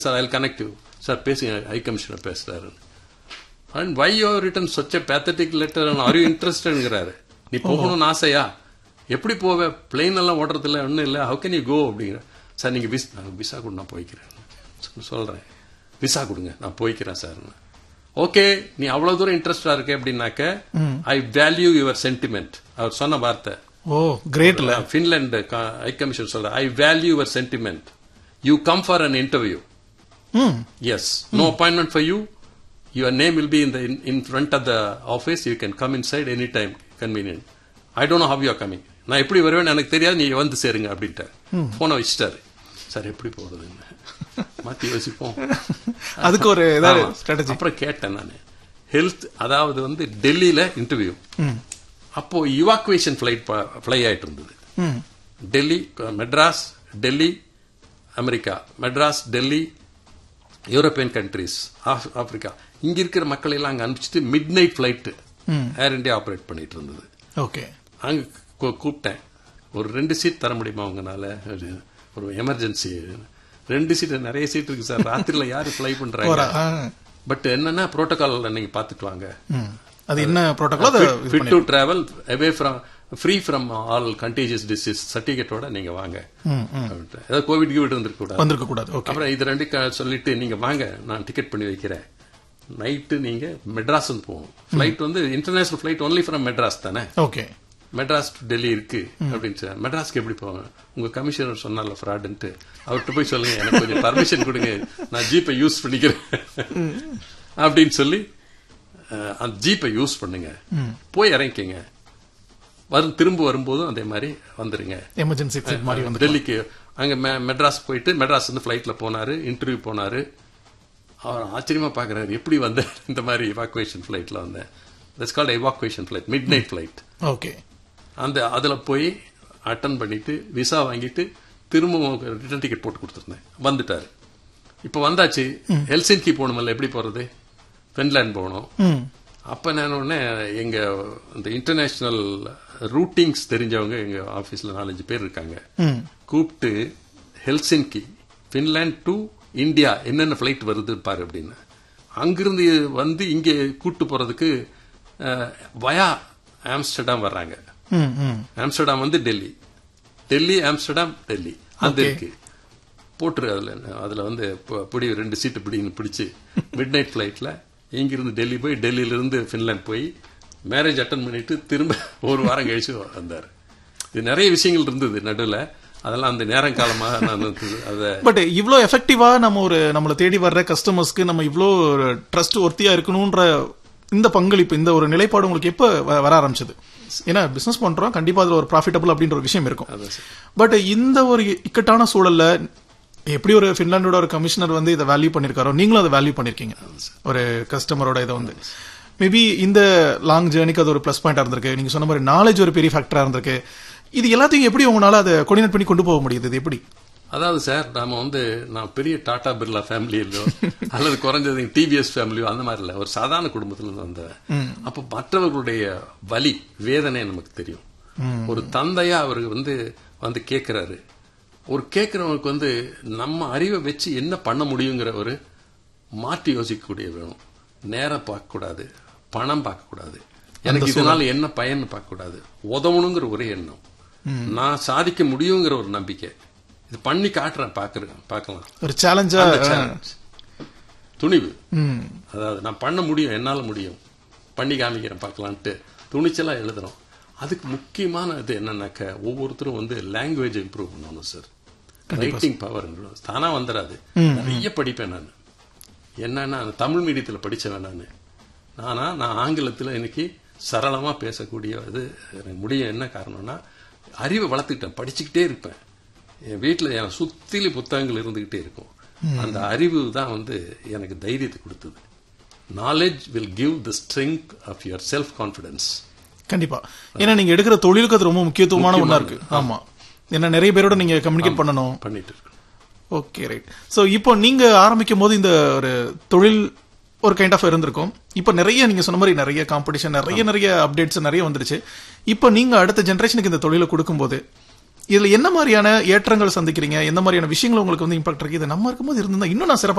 Sir I connect you sir பேசுங்க high commissioner பேசுறாரு and why you written such a pathetic letter are you இன்ட்ரெஸ்டட்ங்கிறாரு நீ போகணும்னு ஆசையா எப்படி போவ பிளெயின் எல்லாம் ஓடுறது இல்லை ஒன்றும் இல்லை ஹவு கேன் யூ கோ அப்படிங்கிற சார் நீங்க விஸ் விசா கொடு நான் போய்க்கிறேன் சொ- சொல்றேன் விசா கொடுங்க நான் போய்க்கிறேன் சார் ஓகே நீ அவ்வளவு தூரம் இன்ட்ரெஸ்டா இருக்க அப்படின்னாக்க ஐ வேல்யூ யுவர் சென்டிமெண்ட் அவர் சொன்ன வார்த்தை ஓ கிரேட்ல ஃபின்லாண்ட் ஹை கமிஷன் சொல்ற I value your sentiment you come for an interview hmm Yes. No appointment for you. Your name will be in the in, in front of the office. You can come inside anytime convenient. I don't know how you are coming. நான் எப்படி வருவேன்னு எனக்கு தெரியாது நீ வந்து சேருங்க அப்படின்ட்டு போன வச்சுட்டாரு சார் எப்படி போறதுன்னு மாத்தி யோசிப்போம் அதுக்கு ஒரு ஏதாவது ஆமா. ஸ்ட்ராட்டஜி அப்புறம் கேட்டேன் நான் ஹெல்த் அதாவது வந்து டெல்லியில இன்டர்வியூ அப்போ இவாக்குவேஷன் ஃபிளைட் ஃப்ளை ஆயிட்டு இருந்தது ம் Delhi Madras Delhi America Madras Delhi European countries Africa இங்க இருக்கிற மக்களை எல்லாம் அங்க அனுப்பிச்சிட்டு midnight flight Air India operate பண்ணிட்டு இருந்தது ஓகே அங்க கூ- கூப்பிட்டேன் ஒரு ரெண்டு சீட் தர முடியுமா உங்களால ஒரு ஒரு எமர்ஜென்சி ரெண்டு சீட் நிறைய சீட் இருக்கு சார் ராத்திரில யாரு ஃப்ளை பண்றாங்க போறா ஆ. பட் என்னன்னா புரோட்டோகால் நீங்க பாத்துட்டு வாங்க ம். அது என்ன புரோட்டோகால் அதை இது ஃபிட் பண்ணி- to travel away from free from all contagious disease சர்டிபிகேட்டோட நீங்க வாங்க ம், ம். அப்படின்ட்டு. ஏதாவது கோவிட் கீவிட் இருந்திருக்க கூடாது வந்திருக்க கூடாது ஓகே அப்புறம் இது ரெண்டு க- சொல்லிட்டு நீங்க வாங்க நான் டிக்கெட் பண்ணி வைக்கிறேன் நைட்டு நீங்க மெட்ராஸ் வந்து போவோம் ஃபிளைட் வந்து international flight only from Madras தானே ஓகே மெட்ராஸ் டு டெல்லி இருக்கு அப்படின்னு சொல்லி மெட்ராஸ்க்கு எப்படி போவேன் உங்க கமிஷனர் சொன்னால ஃப்ராடுன்ட்டு அவர்கிட்ட போய் சொல்லுங்க எனக்கு கொஞ்சம் பர்மிஷன் கொடுங்க நான் ஜிபே யூஸ் பண்ணிக்கிறேன் அப்படின்னு சொல்லி அஹ், அந்த ஜீப்பை யூஸ் பண்ணுங்க போய் இறங்கிக்கங்க வரும் திரும்ப வரும்போதும் அதே மாதிரி வந்துருங்க எமர்ஜென்சி எக்ஸிட் மாதிரி வந்து டெல்லிக்கு அங்க மெ- மெட்ராஸ் போயிட்டு மெட்ராஸ் வந்து ஃபிளைட்ல போனாரு இன்டர்வியூ போனாரு அவர் ஆச்சரியமா பாக்குறாரு எப்படி வந்த இந்த மாதிரி எவாக்குவேஷன் ஃபிளைட்ல வந்தேன் that's called evacuation flight midnight flight okay அந்த அதுல போய் அட்டன் பண்ணிட்டு விசா வாங்கிட்டு திரும்பவும் ரிட்டர்ன் டிக்கெட் போட்டு கொடுத்துருந்தேன் வந்துட்டாரு இப்போ வந்தாச்சு ஹெல்சின்கி போகணுமல்ல எப்படி போறது ஃபின்லாண்ட் போகணும் ம் அப்ப நான் உடனே எங்க இந்த இன்டர்நேஷனல் ரூட்டிங்ஸ் தெரிஞ்சவங்க எங்க ஆபீஸ்ல நாலஞ்சு பேர் இருக்காங்க ம் கூப்பிட்டு ஹெல்சின்கி ஃபின்லாண்ட் டு இந்தியா என்னென்ன ஃபிளைட் வருது பாரு அப்படின்னு அங்கிருந்து வந்து இங்கே கூட்டு போறதுக்கு வயா ஆம்ஸ்டர்டாம் வர்றாங்க ம் ம் ஆம்ஸ்டர்டாம் வந்து டெல்லி டெல்லி ஆம்ஸ்டர்டாம் டெல்லி அது இருக்கு போட்டுரு அதுல அதுல வந்து ப- பிடி ரெண்டு சீட்டு பிடின்னு பிடிச்சு மிட் நைட் ஃபிளைட்ல இங்கிருந்து டெல்லி போய் டெல்லியில இருந்து ஃபின்லாந்து போய் மேரேஜ் அட்டன் பண்ணிட்டு திரும்ப ஒரு வாரம் கழிச்சு வந்தாரு இது நிறைய விஷயங்கள் இருந்தது நடுவுல அதெல்லாம் அந்த நேரம் காலமா நான் அதை பட் இவ்ளோ எஃபெக்டிவா நம்ம ஒரு நம்மள தேடி வர்ற கஸ்டமர்ஸ்க்கு நம்ம இவ்ளோ ட்ரஸ்ட் ஒர்த்தியா இருக்கணும்ன்ற இந்த பங்களிப்பு இந்த ஒரு நிலைப்பாடு உங்களுக்கு எப்ப வ- வர ஆரம்பிச்சது ஏன்னா பிசினஸ் பண்றோம் கண்டிப்பா அதுல ஒரு ப்ராஃபிட்டபிள் அப்படின்ற ஒரு விஷயம் இருக்கும் அதான் சார். பட் இந்த ஒரு இக்கட்டான சூழல்ல எப்படி ஒரு பின்லாண்டோட ஒரு கமிஷனர் வந்து இதை வேல்யூ பண்ணிருக்காரோ நீங்களும் அதை வேல்யூ பண்ணிருக்கீங்க ஒரு கஸ்டமரோட இதை வந்து மேபி இந்த லாங் ஜேர்னிக்கு அது ஒரு ப்ளஸ் பாயிண்டா இருந்திருக்கு நீங்க சொன்ன மாதிரி நாலேஜ் ஒரு பெரிய ஃபேக்டரா இருந்திருக்கு இது எல்லாத்தையும் எப்படி உங்களால அதை கோஆர்டினேட் பண்ணி கொண்டு போக முடியுது இது எப்படி அதாவது சார் நாம வந்து நான் பெரிய டாடா பிர்லா ஃபேமிலியிலோ அல்லது குறைஞ்சது டிவிஎஸ் ஃபேமிலியோ அந்த மாதிரி இல்ல ஒரு சாதாரண குடும்பத்துல இருந்து வந்தவன் அப்ப மற்றவர்களுடைய வலி வேதனை நமக்கு தெரியும் ஒரு தந்தையா அவர் வந்து வந்து கேட்கிறாரு ஒரு கேட்கிறவனுக்கு வந்து நம்ம அறிவை வச்சு என்ன பண்ண முடியுங்கிற ஒரு மாற்றி யோசிக்கக்கூடிய வேணும் நேரம் பார்க்க கூடாது பணம் பார்க்க கூடாது எனக்கு இதனால என்ன பயன் பார்க்க கூடாது உதவணுங்கிற ஒரே எண்ணம் நான் சாதிக்க முடியுங்கிற ஒரு நம்பிக்கை இது பண்ணி காட்டுறேன் பாக்குறேன் பார்க்கலாம் ஒரு சேலஞ்சா அந்த challenge. துணிவு ம் அதாவது நான் பண்ண முடியும் என்னால முடியும் பண்ணி காமிக்கிறேன் பார்க்கலான்ட்டு துணிச்சலா எழுதுறோம் அதுக்கு முக்கியமான இது என்னன்னாக்க ஒவ்வொருத்தரும் வந்து லாங்குவேஜ் இம்ப்ரூவ் பண்ணணும் சார் ரைட்டிங் பவர் தானா வந்துடாது நிறைய படிப்பேன் நான் என்னன்னா நான் தமிழ் மீடியத்துல படிச்சவன் நான் ஆனா நான் ஆங்கிலத்துல இன்னைக்கு சரளமா பேசக்கூடிய இது எனக்கு முடியும் என்ன காரணம்னா அறிவை வளர்த்துக்கிட்டேன் படிச்சுக்கிட்டே இருப்பேன் என் வீட்டுல என் சுத்திலி புத்தகங்கள் இருந்துகிட்டே இருக்கும் அந்த அறிவு தான் வந்து எனக்கு தைரியத்தை கொடுத்தது knowledge will give the strength of your self confidence கண்டிப்பா ஏன்னா நீங்க எடுக்கிற தொழிலுக்கு அது ரொம்ப முக்கியத்துவமான ஒண்ணா இருக்கு ஆமா ஏன்னா நிறைய பேரோட நீங்க கம்யூனிகேட் பண்ணணும் பண்ணிட்டு இருக்கேன் ஓகே ரைட் சோ இப்போ நீங்க ஆரம்பிக்கும் போது இந்த ஒரு தொழில் ஒரு கைண்ட் ஆஃப் இருந்திருக்கும் இப்போ நிறைய நீங்க சொன்ன மாதிரி நிறைய காம்படிஷன் நிறைய நிறைய அப்டேட்ஸ் நிறைய வந்துருச்சு இப்போ நீங்க அடுத்த ஜெனரேஷனுக்கு இந்த தொழிலை கொடுக்கும்போது இதுல என்ன மாதிரியான ஏற்றங்கள் சந்திக்கிறீங்க எந்த மாதிரியான விஷயங்கள் உங்களுக்கு வந்து இம்பாக்ட் இருக்கு இது நம்ம இருக்கும்போது இருந்தா இன்னும் நான் சிறப்பா